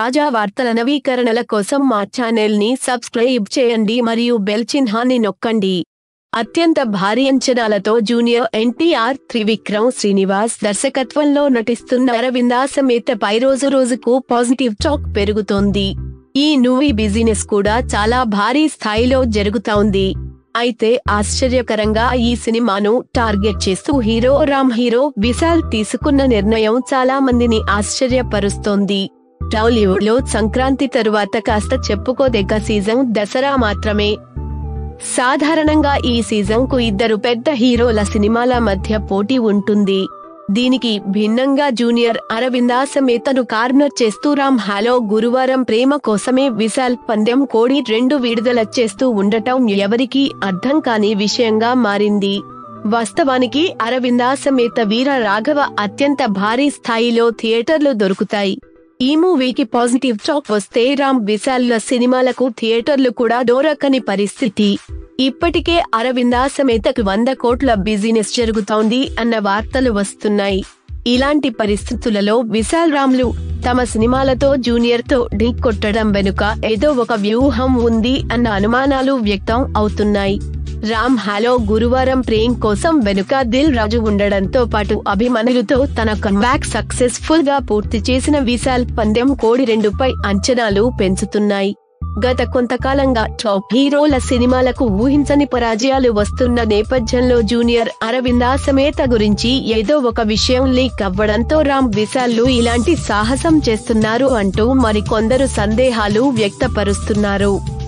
తాజా వార్తల నవీకరణల కోసం మా ఛానల్ ని సబ్స్క్రైబ్ చేయండి మరియు బెల్ చిహ్నాన్ని నొక్కండి అత్యంత భారీ అంచనాలతో జూనియర్ ఎన్టీఆర్ త్రివిక్రమ్ శ్రీనివాస్ దర్శకత్వంలో నటిస్తున్న అరవిందా సమేత పై రోజు రోజుకు పాజిటివ్ టాక్ పెరుగుతోంది ఈ మూవీ బిజినెస్ కూడా చాలా భారీ స్థాయిలో జరుగుతోంది అయితే ఆశ్చర్యకరంగా ఈ సినిమాను టార్గెట్ చేస్తూ హీరో రామ్ హీరో విశాల్ తీసుకున్న నిర్ణయం చాలా మందిని ఆశ్చర్యపరుస్తోంది టాలీవుడ్ లో సంక్రాంతి తరువాత కాస్త చెప్పుకోదగ్గ సీజన్ దసరా మాత్రమే సాధారణంగా ఈ సీజన్ కు ఇద్దరు పెద్ద హీరోల సినిమాల మధ్య పోటీ ఉంటుంది దీనికి భిన్నంగా జూనియర్ అరవిందా సమేతను కార్నర్ చేస్తూ రామ్ హాలో గురువారం ప్రేమ కోసమే విశాల్ పందెం కోడి రెండు విడుదల చేస్తూ ఉండటం ఎవరికీ అర్థం కాని విషయంగా మారింది వాస్తవానికి అరవిందా సమేత వీర రాఘవ అత్యంత భారీ స్థాయిలో థియేటర్లు దొరుకుతాయి ఈ మూవీకి పాజిటివ్ టాక్ వస్తే రామ్ విశాల్ల సినిమాలకు థియేటర్లు కూడా డోరక్కని పరిస్థితి ఇప్పటికే అరవిందా సమేతకు వంద కోట్ల బిజినెస్ జరుగుతోంది అన్న వార్తలు వస్తున్నాయి ఇలాంటి పరిస్థితులలో విశాల్ రామ్లు తమ సినిమాలతో జూనియర్ తో ఢీ కొట్టడం వెనుక ఏదో ఒక వ్యూహం ఉంది అన్న అనుమానాలు వ్యక్తం అవుతున్నాయి రామ్ హాలో గురువారం ప్రేమ్ కోసం వెనుక దిల్ రాజు ఉండడంతో పాటు అభిమానులతో తన కమ్బ్యాక్ సక్సెస్ఫుల్ గా పూర్తి చేసిన విశాల్ పందెం కోడి రెండుపై అంచనాలు పెంచుతున్నాయి గత కొంతకాలంగా టాప్ హీరోల సినిమాలకు ఊహించని పరాజయాలు వస్తున్న నేపథ్యంలో జూనియర్ అరవిందా సమేత గురించి ఏదో ఒక విషయం లీక్ అవ్వడంతో రామ్ విశాల్లు ఇలాంటి సాహసం చేస్తున్నారు అంటూ మరికొందరు సందేహాలు వ్యక్తపరుస్తున్నారు